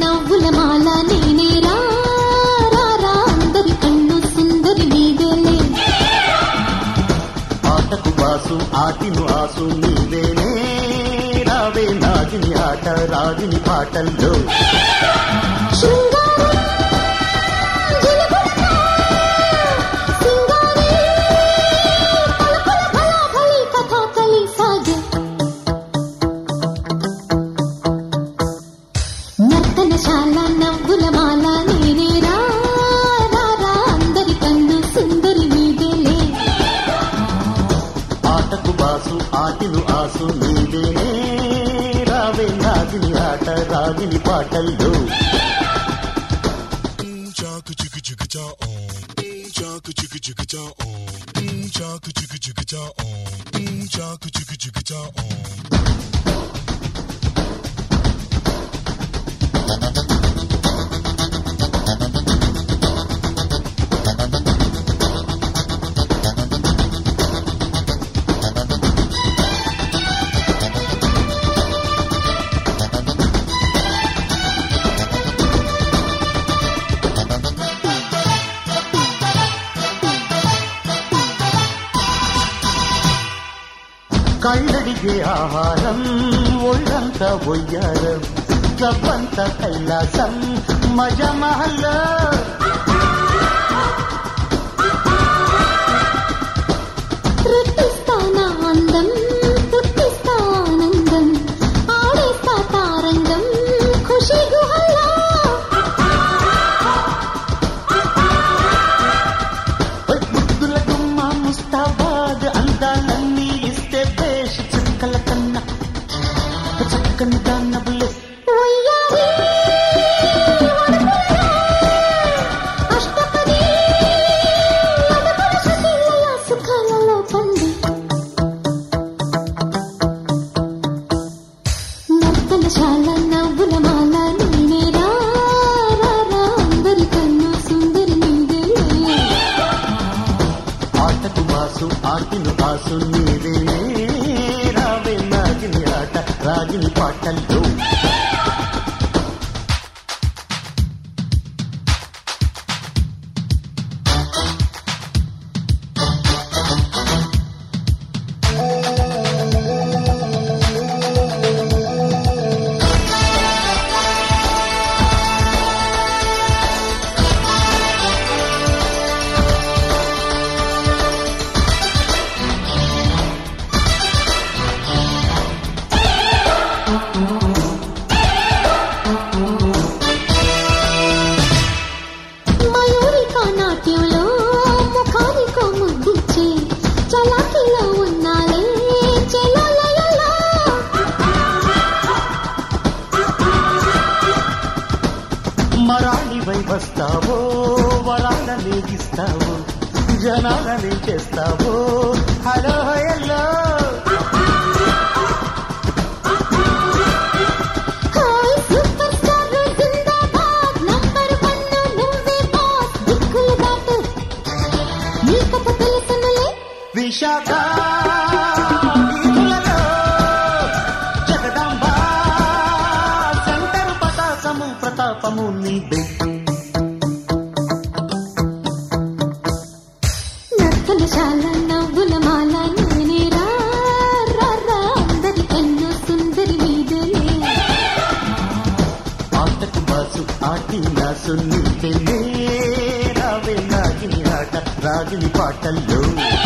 నవ్వుల మాల నేనే రా రా, రా అందరి కన్ను సుందరి నీవేలే ఆటకు బాసు ఆటిను ఆసు నీవేనే రావే నాగిని ఆట రాగిని పాటల్లో శృంగారం జిలుగులతో సింగారి పలుకుల బలాబలి కథాకళి సాగే నర్తనశాల నవ్వుల మాల నేనే రా రా, రా అందరి కన్ను సుందరి నీవేలే ఆటకు బాసు ఆటిను ఆసు నీవేనే రావే నాగిని ఆట రాగిని పాటల్లో Chaka chicka chicka cha on. Chaka chicka chicka cha on. Chaka chicka chicka cha on. Chaka chicka chicka cha on. కళ్ళడిగే ఆహారం ఒళ్ళంతా ఒయ్యారం క్లబ్బంత కైలాసం మజా మహల్లో రెట్టిస్తానా అందం పుట్టిస్తా ఆనందం ఆడేస్తా తారంగం ఖుషి గుహల్లో ఓయ్ ముద్దుల గుమ్మ ముస్తాబాద్ అందాలన్నీ ఇస్తే బేష్ చుక్కల కన్నా చక్కని దాన్నబులే వయ్యారి వరకుల్లో అష్టపది అదపుర సుశీలయ సుఖాలలో పండి నర్తనశాల నవ్వుల మాల నేనే రా రా, రా అందరి కన్ను సుందరి నీవేలే ఆటకు బాసు ఆటిను ఆసు నీవేనే రావే నాగిని ఆట రాగిని పాటల్లో మయూరికా నాట్యంలో ముఖానికో ముద్దిచ్చే చలాకీలో ఉన్నాలే చెలలయలో మరాళివై వస్తావో వరాలని ఇస్తావో జనాలని చేస్తావో hello hello hi super star జిందాబాద్ నంబర్ వన్ నువ్వే బాస్ దిక్కులు దాటు నీ కథ తెలుసునులే విశాఖ వీధులలో జగదాంబ సెంటర్ పతాకము ప్రతాపము నీదే నర్తనశాల నవ్వుల మాల నేనే రా రా, రా అందరి కన్ను సుందరి నీదేలే ఆటకు బాసు ఆటి నాసు నీదే రావే నాగిని ఆట రాగిని పాటల్లో